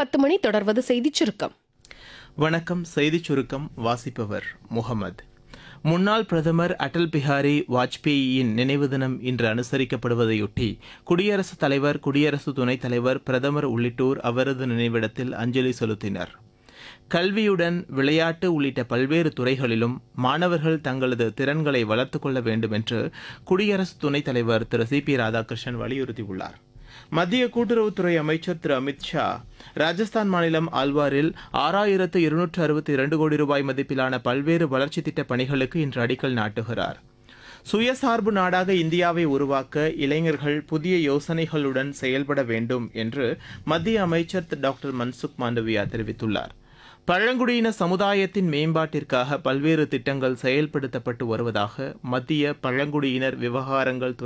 பத்து மணி தொடர்வது செய்திச் சுருக்கம் வணக்கம் செய்திச் சுருக்கம் வாசிப்பவர் முகமது முன்னாள் பிரதமர் அடல் பிஹாரி வாஜ்பேயியின் நினைவு தினம் இன்று அனுசரிக்கப்படுவதையொட்டி குடியரசுத் தலைவர் குடியரசு துணைத் தலைவர் பிரதமர் உள்ளிட்டோர் அவரது நினைவிடத்தில் அஞ்சலி செலுத்தினர் கல்வியுடன் விளையாட்டு உள்ளிட்ட பல்வேறு துறைகளிலும் மாணவர்கள் தங்களது திறன்களை வளர்த்துக் கொள்ள வேண்டும் என்று குடியரசு துணைத் தலைவர் திரு சி பி ராதாகிருஷ்ணன் வலியுறுத்தியுள்ளார் மத்திய கூட்டுறவுத்துறை அமைச்சர் திரு அமித் ஷா ராஜஸ்தான் மாநிலம் ஆல்வாரில் ஆறாயிரத்து இருநூற்று அறுபத்தி இரண்டு கோடி ரூபாய் மதிப்பிலான பல்வேறு வளர்ச்சித் திட்டப் பணிகளுக்கு இன்று அடிக்கல் நாட்டுகிறார் சுயசார்பு நாடாக இந்தியாவை உருவாக்க இளைஞர்கள் புதிய யோசனைகளுடன் செயல்பட வேண்டும் என்று மத்திய அமைச்சர் திரு டாக்டர் மன்சுக் மாண்டவியா தெரிவித்துள்ளார் பழங்குடியின சமுதாயத்தின் மேம்பாட்டிற்காக பல்வேறு திட்டங்கள் செயல்படுத்தப்பட்டு வருவதாக மத்திய பழங்குடியினர் விவகாரங்கள் துறை